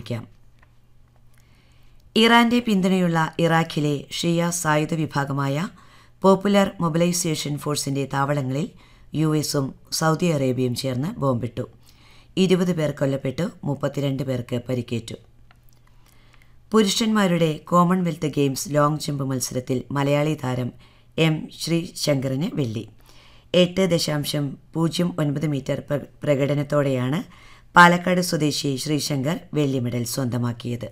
വായിക്കാം ഇറാന്റെ പിന്തുണയുള്ള ഇറാഖിലെ ഷിയ സായുധ വിഭാഗമായ പോപ്പുലർ മൊബിലൈസേഷൻ ഫോഴ്സിന്റെ താവളങ്ങളിൽ യു എസും സൗദി അറേബ്യയും ചേർന്ന് ബോംബിട്ടു ഇരുപത് പേർ കൊല്ലപ്പെട്ടു മുപ്പത്തിരണ്ട് പേർക്ക് പരിക്കേറ്റു പുരുഷന്മാരുടെ കോമൺവെൽത്ത് ഗെയിംസ് ലോങ് ജമ്പ് മത്സരത്തിൽ മലയാളി താരം എം ശ്രീശങ്കറിന് വെള്ളി എട്ട് ദശാംശം പൂജ്യം ഒൻപത് മീറ്റർ പ്ര- പ്രകടനത്തോടെയാണ് പാലക്കാട് സ്വദേശി ശ്രീശങ്കർ വെള്ളി മെഡൽ സ്വന്തമാക്കിയത്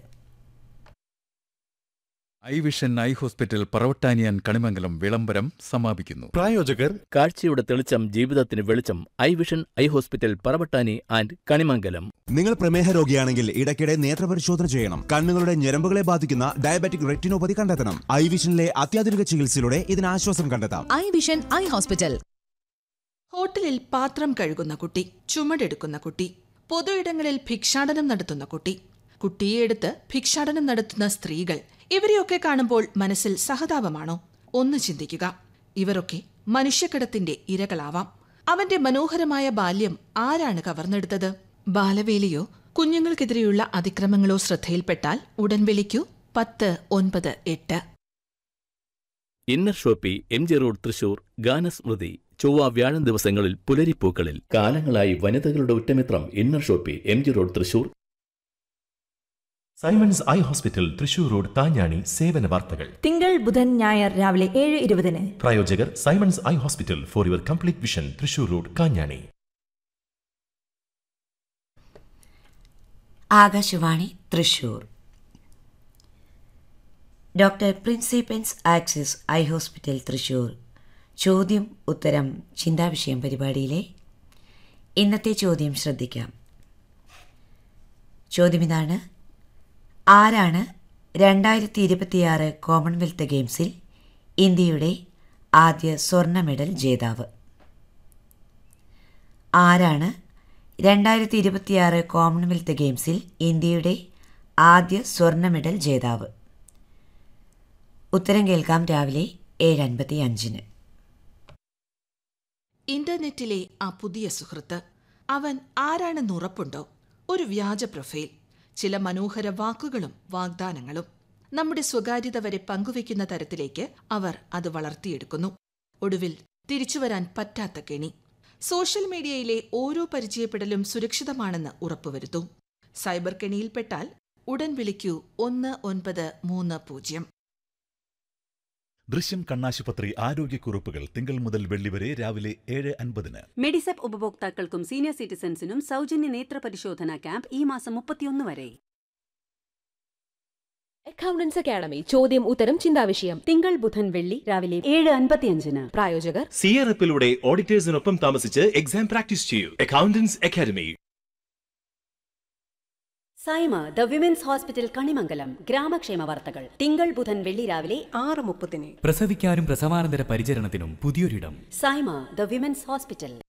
ഐ വിഷൻ ഐ ഹോസ്പിറ്റൽ പറവട്ടാനിയാൻ കണിമംഗലം വിളംബരം സമാപിക്കുന്നു പ്രായോജകർ കാഴ്ചയുടെ തെളിച്ചം ജീവിതത്തിന് വെളിച്ചം eye vision eye hospital Paravattani and Kanimangalam നിങ്ങൾ പ്രമേഹ രോഗിയാണെങ്കിൽ ഇടയ്ക്കിടെ നേത്രപരിശോധന ചെയ്യണം കണ്ണുകളുടെ ഞരമ്പുകളെ ബാധിക്കുന്ന ഡയബറ്റിക് റെറ്റിനോപ്പതി കണ്ടെത്തണം ഐ വിഷനിലെ അത്യാധുനിക ചികിത്സയിലൂടെ ഇതിന് ആശ്വാസം കണ്ടെത്താം ഐ വിഷൻ ഐ ഹോസ്പിറ്റൽ ഹോട്ടലിൽ പാത്രം കഴുകുന്ന കുട്ടി ചുമടെടുക്കുന്ന കുട്ടി പൊതുയിടങ്ങളിൽ ഭിക്ഷാടനം നടത്തുന്ന കുട്ടി കുട്ടിയെ എടുത്ത് ഭിക്ഷാടനം നടത്തുന്ന സ്ത്രീകൾ ഇവരെയൊക്കെ കാണുമ്പോൾ മനസ്സിൽ സഹതാപമാണോ ഒന്ന് ചിന്തിക്കുക ഇവരൊക്കെ മനുഷ്യക്കടത്തിന്റെ ഇരകളാവാം അവന്റെ മനോഹരമായ ബാല്യം ആരാണ് കവർന്നെടുത്തത് ബാലവേലിയോ കുഞ്ഞുങ്ങൾക്കെതിരെയുള്ള അതിക്രമങ്ങളോ ശ്രദ്ധയിൽപ്പെട്ടാൽ ഉടൻ വിളിക്കൂ പത്ത് ഒൻപത് എട്ട് inner shoppy M G road Thrissur ഗാനസ്മൃതി ചൊവ്വ വ്യാഴം ദിവസങ്ങളിൽ പുലരിപ്പൂക്കളിൽ കാലങ്ങളായി വനിതകളുടെ ഉറ്റമിത്രം inner shoppy M G road Thrissur Simons eye hospital Thrissur road താഞ്ഞാണി സേവന വാർത്തകൾ തിങ്കൾ ബുധൻ ഞായർ രാവിലെ ഏഴ് ഇരുപതിന് പ്രായോജകർ Simons eye hospital for your complete vision Thrissur road Kanjani Akashvani Thrissur doctor പ്രിൻസിപ്പൻസ് ആക്സിസ് ഐ ഹോസ്പിറ്റൽ തൃശൂർ ചോദ്യം ഉത്തരം ചിന്താവിഷയം പരിപാടിയിലെ ഇന്നത്തെ ചോദ്യം ശ്രദ്ധിക്കാം ചോദ്യം ഇതാണ് ആരാണ് രണ്ടായിരത്തി ഇരുപത്തിയാറ് കോമൺവെൽത്ത് ഗെയിംസിൽ ഇന്ത്യയുടെ ആദ്യ സ്വർണ്ണ മെഡൽ ജേതാവ് ആരാണ് രണ്ടായിരത്തി ഇരുപത്തിയാറ് കോമൺവെൽത്ത് ഗെയിംസിൽ ഇന്ത്യയുടെ ആദ്യ സ്വർണ്ണ മെഡൽ ജേതാവ് ഉത്തരം കേൾക്കാം രാവിലെ ഏഴ് അൻപത്തി അഞ്ചിന് ഇന്റർനെറ്റിലെ ആ പുതിയ സുഹൃത്ത് അവൻ ആരാണെന്ന് ഉറപ്പുണ്ടോ ഒരു വ്യാജ പ്രൊഫൈൽ ചില മനോഹര വാക്കുകളും വാഗ്ദാനങ്ങളും നമ്മുടെ സ്വകാര്യത വരെ പങ്കുവെക്കുന്ന തരത്തിലേക്ക് അവർ അത് വളർത്തിയെടുക്കുന്നു ഒടുവിൽ തിരിച്ചുവരാൻ പറ്റാത്ത കെണി സോഷ്യൽ മീഡിയയിലെ ഓരോ പരിചയപ്പെടലും സുരക്ഷിതമാണെന്ന് ഉറപ്പുവരുത്തൂ സൈബർ കെണിയിൽപ്പെട്ടാൽ ഉടൻ വിളിക്കൂ ഒന്ന് ഒൻപത് മൂന്ന് പൂജ്യം ദൃശ്യം കണ്ണാശുപത്രി ആരോഗ്യക്കുറിപ്പുകൾ തിങ്കൾ മുതൽ വെള്ളി വരെ രാവിലെ ഏഴ് അൻപതിന് മെഡിസെപ്പ് ഉപഭോക്താക്കൾക്കും സീനിയർ സിറ്റിസൺസിനും സൗജന്യ നേത്ര പരിശോധന ക്യാമ്പ് ഈ മാസം മുപ്പത്തിയൊന്ന് വരെ അക്കൗണ്ടൻസ് അക്കാഡമി ചോദ്യം ഉത്തരം ചിന്താവിഷയം തിങ്കൾ ബുധൻ വെള്ളി രാവിലെ ഏഴ് അൻപത്തിയഞ്ചിന് പ്രായോജകർ സി ആർ എഫിലൂടെ ഓഡിറ്റേഴ്സിനൊപ്പം താമസിച്ച് എക്സാം പ്രാക്ടീസ് ചെയ്യൂ accountants academy Saima the women's hospital Kanimangalam ഗ്രാമക്ഷേമ വാർത്തകൾ തിങ്കൾ ബുധൻ വെള്ളി രാവിലെ ആറ് മുപ്പതിന് പ്രസവിക്കാനും പ്രസവാനന്തര പരിചരണത്തിനും പുതിയൊരിടം സൈമ ദ വിമൻസ് ഹോസ്പിറ്റൽ